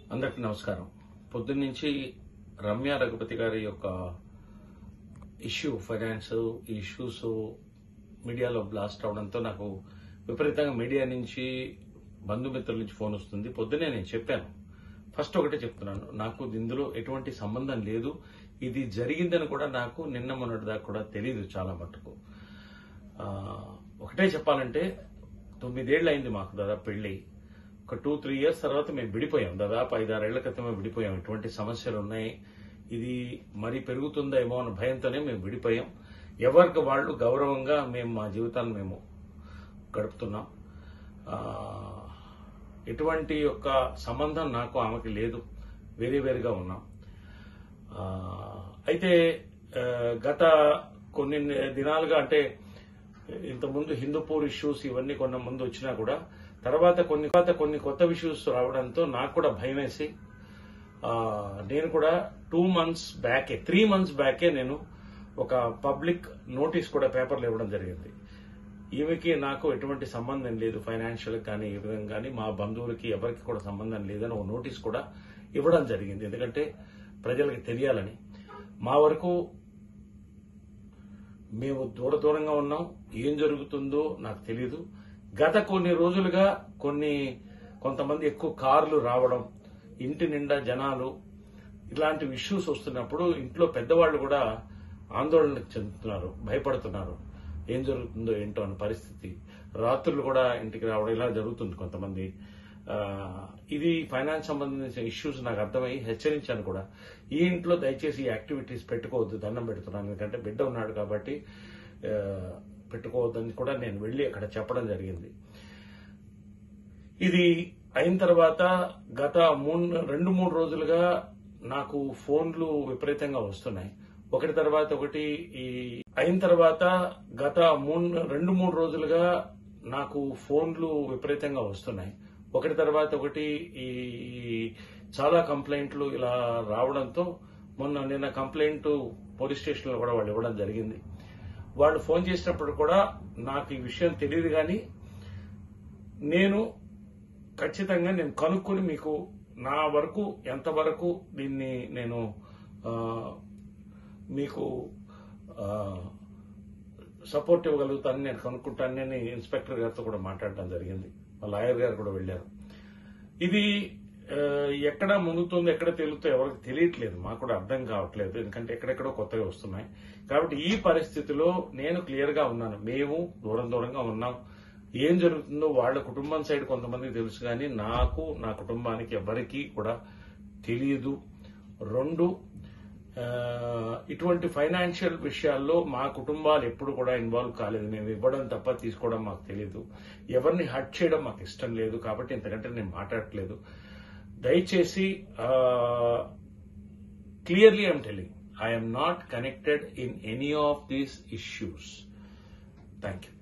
అందరికి నమస్కారం పొద్దున్నుంచి రమ్య రఘుపతి గారి యొక్క ఇష్యూ ఫైనాన్స్ ఈ ఇష్యూస్ మీడియాలో బ్లాస్ట్ అవడంతో నాకు విపరీతంగా మీడియా నుంచి బంధుమిత్రుల నుంచి ఫోన్ వస్తుంది పొద్దునే నేను చెప్పాను ఫస్ట్ ఒకటే చెప్తున్నాను నాకు ఇందులో ఎటువంటి సంబంధం లేదు ఇది జరిగిందని కూడా నాకు నిన్న మొన్నటి దాకా కూడా తెలియదు చాలా మటుకు ఆ, ఒకటే చెప్పాలంటే తొమ్మిదేళ్ళు అయింది మాకు దాదాపు పెళ్లి ఒక టూ త్రీ ఇయర్స్ తర్వాత మేము విడిపోయాం దాదాపు ఐదారేళ్ల క్రితమే విడిపోయాం ఇటువంటి సమస్యలు ఉన్నాయి ఇది మరీ పెరుగుతుందేమో అన్న భయంతోనే మేము విడిపోయాం ఎవరికి వాళ్ళు గౌరవంగా మేము మా జీవితాన్ని మేము గడుపుతున్నాం ఆ, ఎటువంటి యొక్క సంబంధం నాకు ఆమెకి లేదు వేరే వేరుగా ఉన్నాం ఆ, అయితే ఆ, గత కొన్ని దినాలుగా అంటే ఇంతకుముందు హిందూపూర్ ఇష్యూస్ ఇవన్నీ కొన్న ముందు వచ్చినా కూడా తర్వాత కొన్ని తర్వాత కొన్ని కొత్త ఇష్యూస్ రావడంతో నాకు కూడా భయం వేసి ఆ, నేను కూడా టూ మంత్స్ బ్యాకే త్రీ మంత్స్ బ్యాకే నేను ఒక పబ్లిక్ నోటీస్ కూడా పేపర్లు ఇవ్వడం జరిగింది ఈమెకి నాకు ఎటువంటి సంబంధం లేదు ఫైనాన్షియల్ కానీ ఈ విధంగా కానీ మా బంధువులకి ఎవరికి కూడా సంబంధం లేదని ఒక నోటీస్ కూడా ఇవ్వడం జరిగింది ఎందుకంటే ప్రజలకు తెలియాలని మా వరకు మేము దూర దూరంగా ఉన్నాం ఏం జరుగుతుందో నాకు తెలియదు గత కొన్ని రోజులుగా కొన్ని కొంతమంది ఎక్కువ కార్లు రావడం ఇంటి నిండా జనాలు ఇలాంటి ఇష్యూస్ వస్తున్నప్పుడు ఇంట్లో పెద్దవాళ్ళు కూడా ఆందోళనకు చెందుతున్నారు భయపడుతున్నారు ఏం జరుగుతుందో ఏంటో అనే పరిస్థితి రాత్రులు కూడా ఇంటికి రావడం ఇలా జరుగుతుంది కొంతమంది ఆ, ఇది ఫైనాన్స్ సంబంధించిన ఇష్యూస్ నాకు అర్థమై హెచ్చరించాను కూడా ఈ ఇంట్లో దయచేసి ఈ యాక్టివిటీస్ పెట్టుకోవద్దు దండం పెడుతున్నాను ఎందుకంటే బిడ్డ ఉన్నాడు కాబట్టి ఆ, పెట్టుకోవద్దని కూడా నేను వెళ్లి అక్కడ చెప్పడం జరిగింది ఇది అయిన తర్వాత గత మూడు రెండు మూడు రోజులుగా నాకు ఫోన్లు విపరీతంగా వస్తున్నాయి ఒకటి తర్వాత ఒకటి ఈ అయిన తర్వాత గత మూడు రెండు మూడు రోజులుగా నాకు ఫోన్లు విపరీతంగా వస్తున్నాయి ఒకటి తర్వాత ఒకటి ఈ చాలా కంప్లైంట్లు ఇలా రావడంతో మొన్న నిన్న కంప్లైంట్ పోలీస్ స్టేషన్లో కూడా వాళ్ళు ఇవ్వడం జరిగింది వాళ్ళు ఫోన్ చేసినప్పుడు కూడా నాకు ఈ విషయం తెలియదు కానీ నేను ఖచ్చితంగా నేను కనుక్కొని మీకు నా వరకు ఎంతవరకు దీన్ని నేను ఆ, మీకు సపోర్ట్ ఇవ్వగలుగుతానని నేను కనుక్కుంటానని ఇన్స్పెక్టర్ గారితో కూడా మాట్లాడడం జరిగింది మా లాయర్ గారు కూడా వెళ్ళారు ఇది ఆ, ఎక్కడ మునుగుతుందో ఎక్కడ తేలుతో ఎవరికి తెలియట్లేదు మాకు కూడా అర్థం కావట్లేదు ఎందుకంటే ఎక్కడెక్కడో కొత్తగా వస్తున్నాయి కాబట్టి ఈ పరిస్థితిలో నేను క్లియర్ గా ఉన్నాను మేము దూరం దూరంగా ఉన్నాం ఏం జరుగుతుందో వాళ్ళ కుటుంబం సైడ్ కొంతమందికి తెలుసు కానీ నాకు నా కుటుంబానికి ఎవరికీ కూడా తెలియదు రెండు ఆ, ఇటువంటి ఫైనాన్షియల్ విషయాల్లో మా కుటుంబాలు ఎప్పుడు కూడా ఇన్వాల్వ్ కాలేదు మేము ఇవ్వడం తప్ప తీసుకోవడం మాకు తెలియదు ఎవరిని హర్ట్ చేయడం మాకు ఇష్టం లేదు కాబట్టి ఇంతకంటే నేను మాట్లాడట్లేదు దయచేసి clearly I'm telling I'm not connected in any of these issues thank you